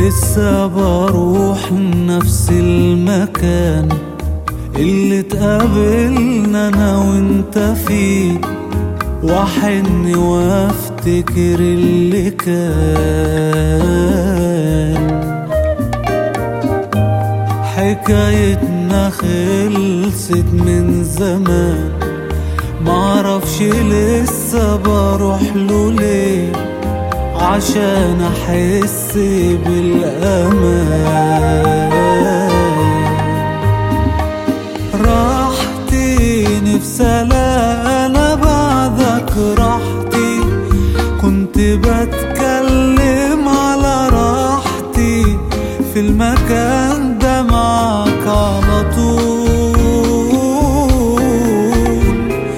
لسه بروح نفس المكان اللي اتقابلنا انا وانت فيه واحن وافتكر اللي كان حكايتنا خلصت من زمان معرفش لسه بروح له ليه عشان احس بالامان راحتي نفسي الاقي انا بعدك راحتي كنت بتكلم على راحتي في المكان ده معاك على طول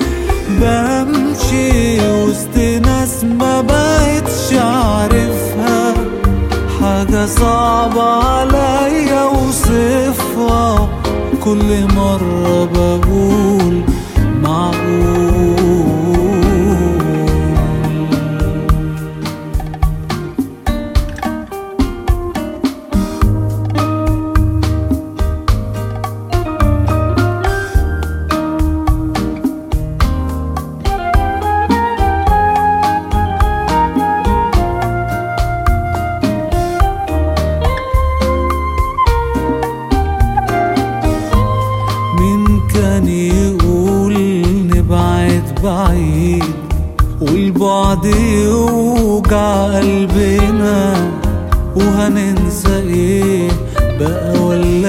بمشي وسط ناس ما بقتش عارفها حاجة صعبة عليا اوصفها كل مرة بقول معقول مين كان يقول نبعد بعيد والبعد يوجع قلبنا وهننسى ايه بقى ولا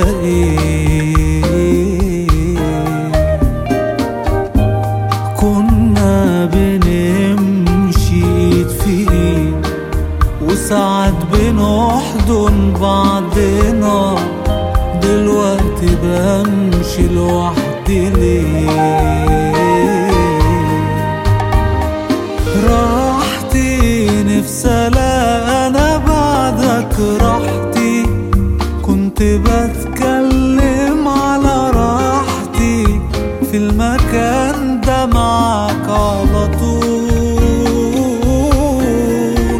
ايه كنا بنمشي ايد في ايد وساعات بنحضن بعضنا دلوقتي بمشي لوحدي ليه راحتي نفسي الاقي انا بعدك راحتي كنت بتكلم على راحتي في المكان ده معاك على طول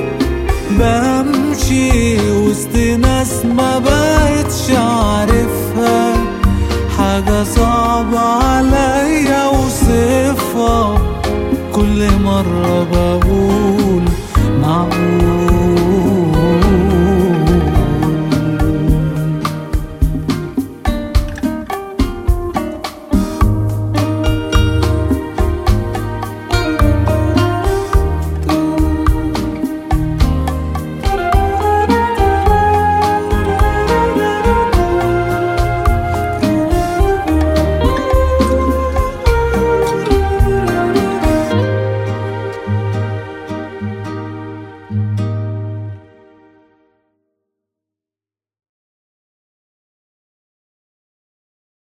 بمشي وسط ناس ما بقتش عارفها حاجة صعبة عليا اوصفها كل مرة بقول معقول